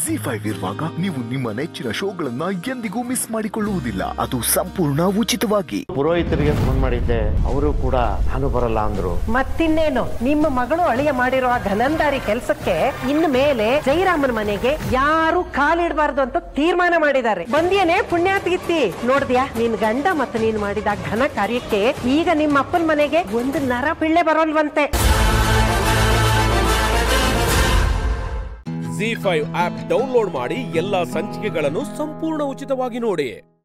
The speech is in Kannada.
ಜಿ ಫೈವ್ ಇರುವಾಗ ನೀವು ನಿಮ್ಮ ನೆಚ್ಚಿನ ಶೋಗಳನ್ನ ಎಂದಿಗೂ ಮಿಸ್ ಮಾಡಿಕೊಳ್ಳುವುದಿಲ್ಲ ಅದು ಸಂಪೂರ್ಣ ಉಚಿತವಾಗಿ ಪುರೋಹಿತರಿಗೆ ಫೋನ್ ಮಾಡಿದ್ದೆ ಅವರು ಕೂಡ ನಾನು ಬರಲ್ಲ ಅಂದ್ರು ಮತ್ತಿನ್ನೇನು ನಿಮ್ಮ ಮಗಳು ಅಳಿಯ ಮಾಡಿರೋ ಆ ಘನಂದಾರಿ ಕೆಲ್ಸಕ್ಕೆ ಇನ್ನು ಮೇಲೆ ಜೈರಾಮನ ಮನೆಗೆ ಯಾರು ಕಾಲಿಡಬಾರ್ದು ಅಂತ ತೀರ್ಮಾನ ಮಾಡಿದ್ದಾರೆ ಬಂದಿಯೇನೆ ಪುಣ್ಯಾತ್ಗಿತ್ತಿ ನೋಡ್ದ್ಯಾ ನಿನ್ ಗಂಡ ಮತ್ತು ನೀನ್ ಮಾಡಿದ ಆ ಘನ ಕಾರ್ಯಕ್ಕೆ ಈಗ ನಿಮ್ಮ ಅಪ್ಪನ ಮನೆಗೆ ಒಂದು ನರ ಪಿಳ್ಳೆ ಬರೋಲ್ವಂತೆ ಜಿ ಫೈವ್ ಆಪ್ ಡೌನ್ಲೋಡ್ ಮಾಡಿ ಎಲ್ಲಾ ಸಂಚಿಕೆಗಳನ್ನು ಸಂಪೂರ್ಣ ಉಚಿತವಾಗಿ ನೋಡಿ